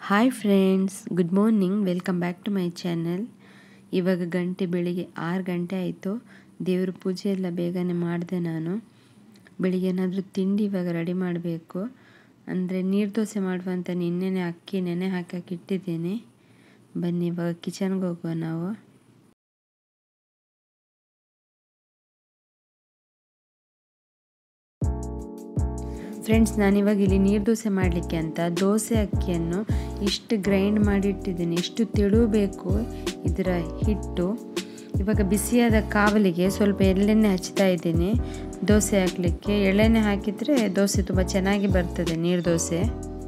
hi friends good morning welcome back to my channel ಇವಾಗ ಗಂಟೆ ಬೆಳಿಗ್ಗೆ ಆರು ಗಂಟೆ ಆಯಿತು ದೇವ್ರ ಪೂಜೆ ಎಲ್ಲ ಬೇಗನೆ ಮಾಡಿದೆ ನಾನು ಬೆಳಿಗ್ಗೆ ಏನಾದರೂ ತಿಂಡಿ ಇವಾಗ ರೆಡಿ ಮಾಡಬೇಕು ಅಂದರೆ ನೀರು ದೋಸೆ ಮಾಡುವಂತ ನಿನ್ನೆನೆ ಅಕ್ಕಿ ನೆನೆ ಹಾಕಕ್ಕೆ ಇಟ್ಟಿದ್ದೀನಿ ಬನ್ನಿ ಇವಾಗ ಕಿಚನ್ಗೆ ಹೋಗುವ ನಾವು ಫ್ರೆಂಡ್ಸ್ ನಾನಿವಾಗ ಇಲ್ಲಿ ನೀರು ದೋಸೆ ಮಾಡಲಿಕ್ಕೆ ಅಂತ ದೋಸೆ ಅಕ್ಕಿಯನ್ನು ಇಷ್ಟು ಗ್ರೈಂಡ್ ಮಾಡಿಟ್ಟಿದ್ದೀನಿ ಎಷ್ಟು ತೆಳು ಬೇಕು ಇದರ ಹಿಟ್ಟು ಇವಾಗ ಬಿಸಿಯಾದ ಕಾವಲಿಗೆ ಸ್ವಲ್ಪ ಎಳ್ಳೆಣ್ಣೆ ಹಚ್ತಾ ಇದ್ದೀನಿ ದೋಸೆ ಹಾಕಲಿಕ್ಕೆ ಎಳ್ಳೆಣ್ಣೆ ಹಾಕಿದರೆ ದೋಸೆ ತುಂಬ ಚೆನ್ನಾಗಿ ಬರ್ತದೆ ನೀರು ದೋಸೆ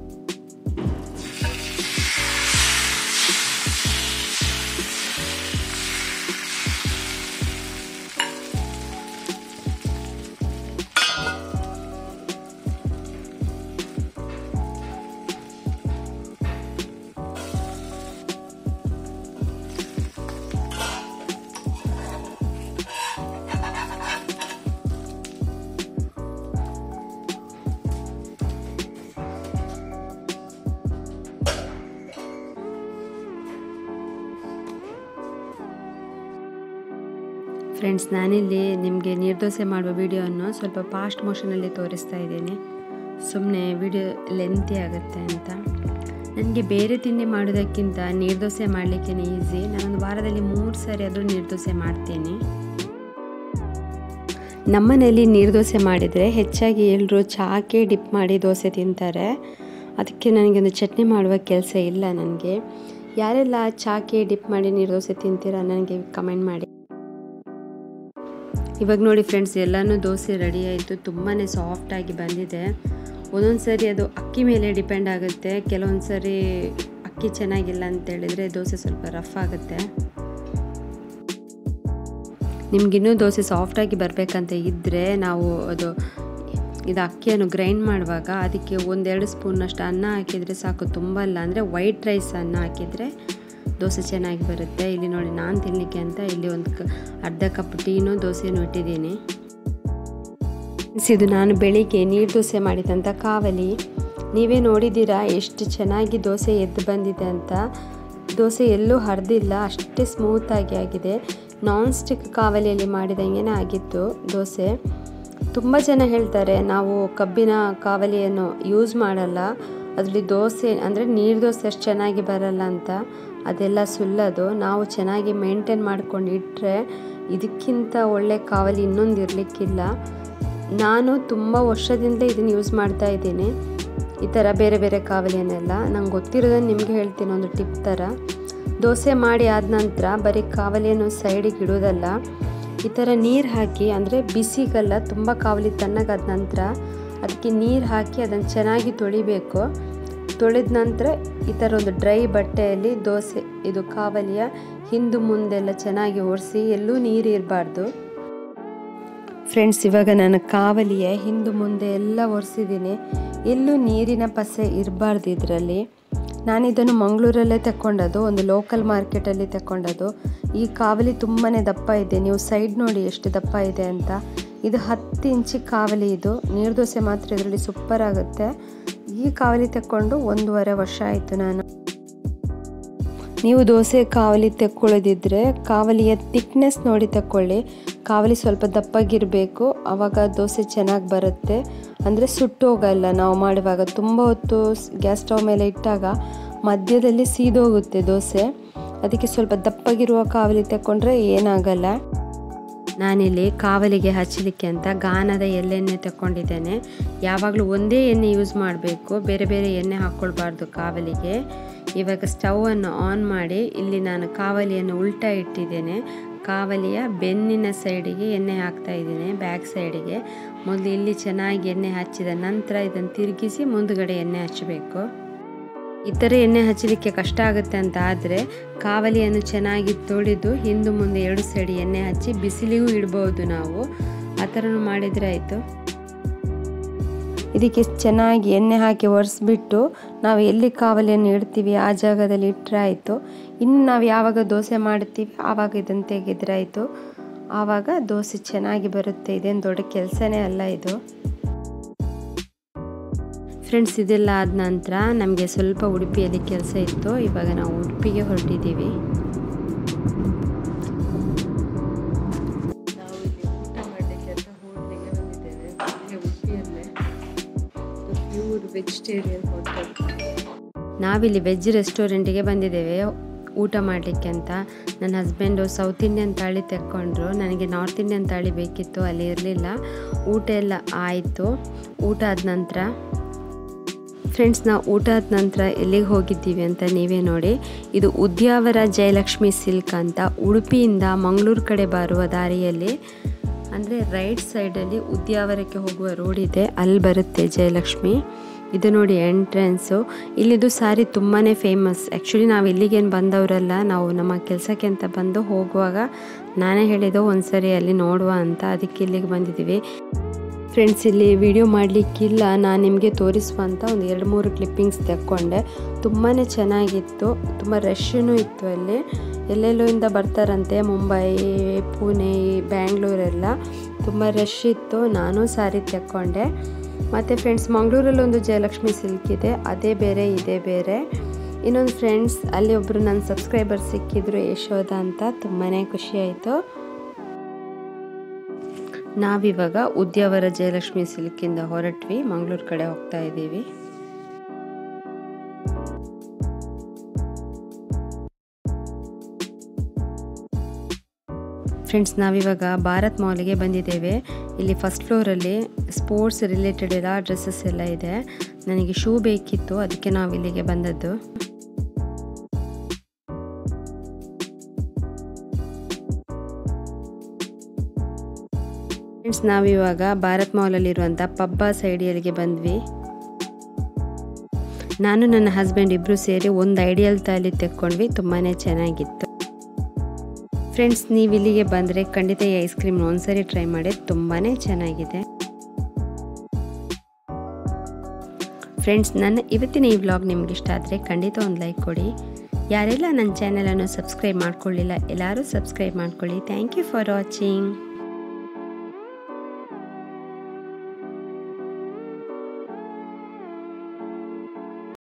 ಫ್ರೆಂಡ್ಸ್ ನಾನಿಲ್ಲಿ ನಿಮಗೆ ನೀರ್ದೋಸೆ ಮಾಡುವ ವಿಡಿಯೋವನ್ನು ಸ್ವಲ್ಪ ಫಾಸ್ಟ್ ಮೋಷನಲ್ಲಿ ತೋರಿಸ್ತಾ ಇದ್ದೀನಿ ಸುಮ್ಮನೆ ವಿಡಿಯೋ ಲೆಂತಿ ಆಗುತ್ತೆ ಅಂತ ನನಗೆ ಬೇರೆ ತಿಂಡಿ ಮಾಡೋದಕ್ಕಿಂತ ನೀರ್ದೋಸೆ ಮಾಡಲಿಕ್ಕೆ ಈಸಿ ನಾನೊಂದು ವಾರದಲ್ಲಿ ಮೂರು ಸಾರಿ ಆದರೂ ನೀರ್ದೋಸೆ ಮಾಡ್ತೀನಿ ನಮ್ಮನೇಲಿ ನೀರ್ದೋಸೆ ಮಾಡಿದರೆ ಹೆಚ್ಚಾಗಿ ಎಲ್ಲರೂ ಚಾಕೆ ಡಿಪ್ ಮಾಡಿ ದೋಸೆ ತಿಂತಾರೆ ಅದಕ್ಕೆ ನನಗೊಂದು ಚಟ್ನಿ ಮಾಡುವ ಕೆಲಸ ಇಲ್ಲ ನನಗೆ ಯಾರೆಲ್ಲ ಚಾಕೆ ಡಿಪ್ ಮಾಡಿ ನೀರ್ದೋಸೆ ತಿಂತೀರಾ ನನಗೆ ಕಮೆಂಟ್ ಮಾಡಿ ಇವಾಗ ನೋಡಿ ಫ್ರೆಂಡ್ಸ್ ಎಲ್ಲನೂ ದೋಸೆ ರೆಡಿ ಆಯಿತು ತುಂಬಾ ಸಾಫ್ಟಾಗಿ ಬಂದಿದೆ ಒಂದೊಂದು ಸರಿ ಅದು ಅಕ್ಕಿ ಮೇಲೆ ಡಿಪೆಂಡ್ ಆಗುತ್ತೆ ಕೆಲವೊಂದು ಸರಿ ಅಕ್ಕಿ ಚೆನ್ನಾಗಿಲ್ಲ ಅಂತ ಹೇಳಿದರೆ ದೋಸೆ ಸ್ವಲ್ಪ ರಫ್ ಆಗುತ್ತೆ ನಿಮಗಿನ್ನೂ ದೋಸೆ ಸಾಫ್ಟಾಗಿ ಬರಬೇಕಂತ ಇದ್ದರೆ ನಾವು ಅದು ಇದು ಅಕ್ಕಿಯನ್ನು ಗ್ರೈಂಡ್ ಮಾಡುವಾಗ ಅದಕ್ಕೆ ಒಂದೆರಡು ಸ್ಪೂನಷ್ಟು ಅನ್ನ ಹಾಕಿದರೆ ಸಾಕು ತುಂಬ ಅಲ್ಲ ಅಂದರೆ ವೈಟ್ ರೈಸ್ ಅನ್ನ ಹಾಕಿದರೆ ದೋಸೆ ಚೆನ್ನಾಗಿ ಬರುತ್ತೆ ಇಲ್ಲಿ ನೋಡಿ ನಾನು ತಿನ್ನಲಿಕ್ಕೆ ಅಂತ ಇಲ್ಲಿ ಒಂದು ಕ ಅರ್ಧ ಕಪ್ ಟೀನು ದೋಸೆನೂ ಇಟ್ಟಿದ್ದೀನಿ ಇದು ನಾನು ಬೆಳಿಗ್ಗೆ ನೀರು ದೋಸೆ ಮಾಡಿದಂಥ ಕಾವಲಿ ನೀವೇ ನೋಡಿದ್ದೀರಾ ಎಷ್ಟು ಚೆನ್ನಾಗಿ ದೋಸೆ ಎದ್ದು ಬಂದಿದೆ ಅಂತ ದೋಸೆ ಎಲ್ಲೂ ಹರಿದಿಲ್ಲ ಅಷ್ಟೇ ಸ್ಮೂತಾಗಿ ಆಗಿದೆ ನಾನ್ ಸ್ಟಿಕ್ ಕಾವಲಿಯಲ್ಲಿ ಮಾಡಿದಂಗೆ ಆಗಿತ್ತು ದೋಸೆ ತುಂಬ ಜನ ಹೇಳ್ತಾರೆ ನಾವು ಕಬ್ಬಿನ ಕಾವಲಿಯನ್ನು ಯೂಸ್ ಮಾಡಲ್ಲ ಅದರಲ್ಲಿ ದೋಸೆ ಅಂದರೆ ನೀರು ದೋಸೆ ಅಷ್ಟು ಚೆನ್ನಾಗಿ ಬರಲ್ಲ ಅಂತ ಅದೆಲ್ಲ ಸುಳ್ಳದು ನಾವು ಚೆನ್ನಾಗಿ ಮೇಂಟೈನ್ ಮಾಡ್ಕೊಂಡು ಇಟ್ಟರೆ ಇದಕ್ಕಿಂತ ಒಳ್ಳೆ ಕಾವಲಿ ಇನ್ನೊಂದು ಇರಲಿಕ್ಕಿಲ್ಲ ನಾನು ತುಂಬ ವರ್ಷದಿಂದಲೇ ಇದನ್ನು ಯೂಸ್ ಮಾಡ್ತಾ ಇದ್ದೀನಿ ಈ ಥರ ಬೇರೆ ಬೇರೆ ಕಾವಲಿಯನ್ನೆಲ್ಲ ನಂಗೆ ಗೊತ್ತಿರೋದನ್ನು ನಿಮಗೆ ಹೇಳ್ತೀನಿ ಒಂದು ಟಿಪ್ ಥರ ದೋಸೆ ಮಾಡಿ ಆದ ನಂತರ ಬರೀ ಕಾವಲಿಯನ್ನು ಸೈಡಿಗೆ ಇಡೋದಲ್ಲ ಈ ಥರ ನೀರು ಹಾಕಿ ಅಂದರೆ ಬಿಸಿಗಲ್ಲ ತುಂಬ ಕಾವಲಿ ತಣ್ಣಗಾದ ನಂತರ ಅದಕ್ಕೆ ನೀರು ಹಾಕಿ ಅದನ್ನು ಚೆನ್ನಾಗಿ ತೊಳಿಬೇಕು ತೊಳೆದ ನಂತರ ಈ ಥರ ಒಂದು ಡ್ರೈ ಬಟ್ಟೆಯಲ್ಲಿ ದೋಸೆ ಇದು ಕಾವಲಿಯ ಹಿಂದು ಮುಂದೆಲ್ಲ ಚೆನ್ನಾಗಿ ಒರೆಸಿ ಎಲ್ಲೂ ನೀರು ಇರಬಾರ್ದು ಫ್ರೆಂಡ್ಸ್ ಇವಾಗ ನಾನು ಕಾವಲಿಯ ಹಿಂದು ಮುಂದೆ ಎಲ್ಲ ಒರೆಸಿದ್ದೀನಿ ಎಲ್ಲೂ ನೀರಿನ ಪಸೆ ಇರಬಾರ್ದು ಇದರಲ್ಲಿ ನಾನಿದನ್ನು ಮಂಗಳೂರಲ್ಲೇ ತಗೊಂಡದು ಒಂದು ಲೋಕಲ್ ಮಾರ್ಕೆಟಲ್ಲಿ ತಗೊಂಡದು ಈ ಕಾವಲಿ ತುಂಬಾ ದಪ್ಪ ಇದೆ ನೀವು ಸೈಡ್ ನೋಡಿ ಎಷ್ಟು ದಪ್ಪ ಇದೆ ಅಂತ ಇದು ಹತ್ತು ಇಂಚಿ ಕಾವಲಿ ಇದು ನೀರು ದೋಸೆ ಮಾತ್ರ ಇದರಲ್ಲಿ ಸೂಪರ್ ಆಗುತ್ತೆ ಈ ಕಾವಲಿ ತಗೊಂಡು ಒಂದೂವರೆ ವರ್ಷ ಆಯಿತು ನಾನು ನೀವು ದೋಸೆ ಕಾವಲಿ ತಕ್ಕೊಳ್ಳೋದಿದ್ರೆ ಕಾವಲಿಯ ಥಿಕ್ನೆಸ್ ನೋಡಿ ತಕ್ಕೊಳ್ಳಿ ಕಾವಲಿ ಸ್ವಲ್ಪ ದಪ್ಪಾಗಿರಬೇಕು ಆವಾಗ ದೋಸೆ ಚೆನ್ನಾಗಿ ಬರುತ್ತೆ ಅಂದರೆ ಸುಟ್ಟೋಗಲ್ಲ ನಾವು ಮಾಡುವಾಗ ತುಂಬ ಹೊತ್ತು ಗ್ಯಾಸ್ ಸ್ಟವ್ ಮೇಲೆ ಇಟ್ಟಾಗ ಮಧ್ಯದಲ್ಲಿ ಸೀದೋಗುತ್ತೆ ದೋಸೆ ಅದಕ್ಕೆ ಸ್ವಲ್ಪ ದಪ್ಪಾಗಿರುವ ಕಾವಲಿ ತಗೊಂಡ್ರೆ ಏನಾಗಲ್ಲ ನಾನಿಲ್ಲಿ ಕಾವಲಿಗೆ ಹಚ್ಚಲಿಕ್ಕೆ ಅಂತ ಗಾನದ ಎಳ್ಳೆಣ್ಣೆ ತಗೊಂಡಿದ್ದೇನೆ ಯಾವಾಗಲೂ ಒಂದೇ ಎಣ್ಣೆ ಯೂಸ್ ಮಾಡಬೇಕು ಬೇರೆ ಬೇರೆ ಎಣ್ಣೆ ಹಾಕ್ಕೊಳ್ಬಾರ್ದು ಕಾವಲಿಗೆ ಇವಾಗ ಸ್ಟವನ್ನು ಆನ್ ಮಾಡಿ ಇಲ್ಲಿ ನಾನು ಕಾವಲಿಯನ್ನು ಉಲ್ಟಾ ಇಟ್ಟಿದ್ದೇನೆ ಕಾವಲಿಯ ಬೆನ್ನಿನ ಸೈಡಿಗೆ ಎಣ್ಣೆ ಹಾಕ್ತಾ ಇದ್ದೀನಿ ಬ್ಯಾಕ್ ಸೈಡಿಗೆ ಮೊದಲು ಇಲ್ಲಿ ಚೆನ್ನಾಗಿ ಎಣ್ಣೆ ಹಚ್ಚಿದ ನಂತರ ಇದನ್ನು ತಿರುಗಿಸಿ ಮುಂದುಗಡೆ ಎಣ್ಣೆ ಹಚ್ಚಬೇಕು ಈ ಥರ ಎಣ್ಣೆ ಹಚ್ಚಲಿಕ್ಕೆ ಕಷ್ಟ ಆಗುತ್ತೆ ಅಂತ ಆದರೆ ಕಾವಲಿಯನ್ನು ಚೆನ್ನಾಗಿ ತೊಳೆದು ಹಿಂದು ಮುಂದೆ ಎರಡು ಸೈಡ್ ಎಣ್ಣೆ ಹಚ್ಚಿ ಬಿಸಿಲಿಗೂ ಇಡ್ಬೋದು ನಾವು ಆ ಥರನೂ ಮಾಡಿದರೆ ಆಯಿತು ಇದಕ್ಕೆ ಚೆನ್ನಾಗಿ ಎಣ್ಣೆ ಹಾಕಿ ಒರೆಸ್ಬಿಟ್ಟು ನಾವು ಎಲ್ಲಿ ಕಾವಲಿಯನ್ನು ಇಡ್ತೀವಿ ಆ ಜಾಗದಲ್ಲಿ ಇಟ್ಟರೆ ಆಯಿತು ಇನ್ನು ನಾವು ಯಾವಾಗ ದೋಸೆ ಮಾಡ್ತೀವಿ ಆವಾಗ ಇದನ್ನು ತೆಗೆದ್ರೆ ಆಯಿತು ಆವಾಗ ದೋಸೆ ಚೆನ್ನಾಗಿ ಬರುತ್ತೆ ಇದೇನು ದೊಡ್ಡ ಕೆಲಸನೇ ಅಲ್ಲ ಇದು ಫ್ರೆಂಡ್ಸ್ ಇದೆಲ್ಲ ಆದ ನಂತರ ನಮಗೆ ಸ್ವಲ್ಪ ಉಡುಪಿಯಲ್ಲಿ ಕೆಲಸ ಇತ್ತು ಇವಾಗ ನಾವು ಉಡುಪಿಗೆ ಹೊರಟಿದ್ದೀವಿ ನಾವು ಇಲ್ಲಿ ಊಟ ಮಾಡಲಿಕ್ಕೆ ಅಂತ ಹೋಟ್ಲಿಗೆ ಬಂದಿದ್ದೇವೆ ಇಲ್ಲೇ ಉಡುಪಿಯಲ್ಲೇ ಪ್ಯೂರ್ ವೆಜಿಟೇರಿಯನ್ ಹೋಟೆಲ್ ನಾವಿಲ್ಲಿ ವೆಜ್ ರೆಸ್ಟೋರೆಂಟಿಗೆ ಬಂದಿದ್ದೇವೆ ಊಟ ಮಾಡಲಿಕ್ಕೆ ಅಂತ ನನ್ನ ಹಸ್ಬೆಂಡು ಸೌತ್ ಇಂಡಿಯನ್ ತಾಳಿ ತೆಕ್ಕೊಂಡ್ರು ನನಗೆ ನಾರ್ತ್ ಇಂಡಿಯನ್ ತಾಳಿ ಬೇಕಿತ್ತು ಅಲ್ಲಿ ಇರಲಿಲ್ಲ ಊಟ ಎಲ್ಲ ಆಯಿತು ಊಟ ಆದ ನಂತರ ಫ್ರೆಂಡ್ಸ್ ನಾವು ಊಟ ಆದ ನಂತರ ಎಲ್ಲಿಗೆ ಹೋಗಿದ್ದೀವಿ ಅಂತ ನೀವೇ ನೋಡಿ ಇದು ಉದ್ಯಾವರ ಜಯಲಕ್ಷ್ಮಿ ಸಿಲ್ಕ್ ಅಂತ ಉಡುಪಿಯಿಂದ ಮಂಗಳೂರು ಕಡೆ ಬರುವ ದಾರಿಯಲ್ಲಿ ಅಂದರೆ ರೈಟ್ ಸೈಡಲ್ಲಿ ಉದ್ಯಾವರಕ್ಕೆ ಹೋಗುವ ರೋಡ್ ಇದೆ ಅಲ್ಲಿ ಬರುತ್ತೆ ಜಯಲಕ್ಷ್ಮಿ ಇದು ನೋಡಿ ಎಂಟ್ರೆನ್ಸು ಇಲ್ಲಿದು ಸಾರಿ ತುಂಬಾ ಫೇಮಸ್ ಆ್ಯಕ್ಚುಲಿ ನಾವು ಇಲ್ಲಿಗೇನು ಬಂದವರಲ್ಲ ನಾವು ನಮ್ಮ ಕೆಲಸಕ್ಕೆ ಅಂತ ಬಂದು ಹೋಗುವಾಗ ನಾನೇ ಹೇಳಿದ್ದು ಒಂದ್ಸರಿ ಅಲ್ಲಿ ನೋಡುವ ಅಂತ ಅದಕ್ಕೆ ಇಲ್ಲಿಗೆ ಬಂದಿದ್ದೀವಿ ಫ್ರೆಂಡ್ಸ್ ಇಲ್ಲಿ ವಿಡಿಯೋ ಮಾಡಲಿಕ್ಕಿಲ್ಲ ನಾನು ನಿಮಗೆ ತೋರಿಸುವಂಥ ಒಂದು ಎರಡು ಮೂರು ಕ್ಲಿಪ್ಪಿಂಗ್ಸ್ ತೆಕ್ಕೊಂಡೆ ತುಂಬಾ ಚೆನ್ನಾಗಿತ್ತು ತುಂಬ ರಶ್ಶೂ ಇತ್ತು ಅಲ್ಲಿ ಎಲ್ಲೆಲ್ಲೋ ಇಂದ ಬರ್ತಾರಂತೆ ಮುಂಬೈ ಪುಣೆ ಬ್ಯಾಂಗ್ಳೂರೆಲ್ಲ ತುಂಬ ರಶ್ ಇತ್ತು ನಾನು ಸಾರಿ ತೆಕ್ಕೊಂಡೆ ಮತ್ತು ಫ್ರೆಂಡ್ಸ್ ಮಂಗಳೂರಲ್ಲಿ ಒಂದು ಜಯಲಕ್ಷ್ಮಿ ಸಿಲ್ಕ್ ಇದೆ ಅದೇ ಬೇರೆ ಇದೇ ಬೇರೆ ಇನ್ನೊಂದು ಫ್ರೆಂಡ್ಸ್ ಅಲ್ಲಿ ಒಬ್ಬರು ನನ್ನ ಸಬ್ಸ್ಕ್ರೈಬರ್ ಸಿಕ್ಕಿದ್ರು ಯಶೋಧ ಅಂತ ತುಂಬಾ ಖುಷಿಯಾಯಿತು ನಾವಿವಾಗ ಉದ್ಯಾವರ ಜಯಲಕ್ಷ್ಮಿ ಸಿಲ್ಕಿಂದ ಹೊರಟ್ವಿ ಮಂಗಳೂರು ಕಡೆ ಹೋಗ್ತಾ ಇದ್ದೀವಿ ಫ್ರೆಂಡ್ಸ್ ನಾವಿವಾಗ ಭಾರತ್ ಮಾಲಿಗೆ ಬಂದಿದ್ದೇವೆ ಇಲ್ಲಿ ಫಸ್ಟ್ ಫ್ಲೋರಲ್ಲಿ ಸ್ಪೋರ್ಟ್ಸ್ ರಿಲೇಟೆಡ್ ಎಲ್ಲ ಡ್ರೆಸ್ಸಸ್ ಎಲ್ಲ ಇದೆ ನನಗೆ ಶೂ ಬೇಕಿತ್ತು ಅದಕ್ಕೆ ನಾವು ಇಲ್ಲಿಗೆ ಬಂದದ್ದು ಫ್ರೆಂಡ್ಸ್ ನಾವಿವಾಗ ಭಾರತ್ ಮಾಲಲ್ಲಿರುವಂಥ ಪಬ್ಬ ಸೈಡಿಯಲ್ಲಿಗೆ ಬಂದ್ವಿ ನಾನು ನನ್ನ ಹಸ್ಬೆಂಡ್ ಇಬ್ಬರು ಸೇರಿ ಒಂದು ಐಡಿಯಲ್ ತಾಲಿ ತೆಕ್ಕೊಂಡ್ವಿ ತುಂಬಾ ಚೆನ್ನಾಗಿತ್ತು ಫ್ರೆಂಡ್ಸ್ ನೀವು ಇಲ್ಲಿಗೆ ಬಂದರೆ ಖಂಡಿತ ಈ ಐಸ್ ಕ್ರೀಮ್ನ ಒಂದ್ಸರಿ ಟ್ರೈ ಮಾಡಿ ತುಂಬಾ ಚೆನ್ನಾಗಿದೆ ಫ್ರೆಂಡ್ಸ್ ನನ್ನ ಇವತ್ತಿನ ಈ ವ್ಲಾಗ್ ನಿಮ್ಗೆ ಇಷ್ಟ ಆದರೆ ಖಂಡಿತ ಒಂದು ಲೈಕ್ ಕೊಡಿ ಯಾರೆಲ್ಲ ನನ್ನ ಚಾನಲನ್ನು ಸಬ್ಸ್ಕ್ರೈಬ್ ಮಾಡ್ಕೊಳ್ಳಿಲ್ಲ ಎಲ್ಲರೂ ಸಬ್ಸ್ಕ್ರೈಬ್ ಮಾಡ್ಕೊಳ್ಳಿ ಥ್ಯಾಂಕ್ ಯು ಫಾರ್ ವಾಚಿಂಗ್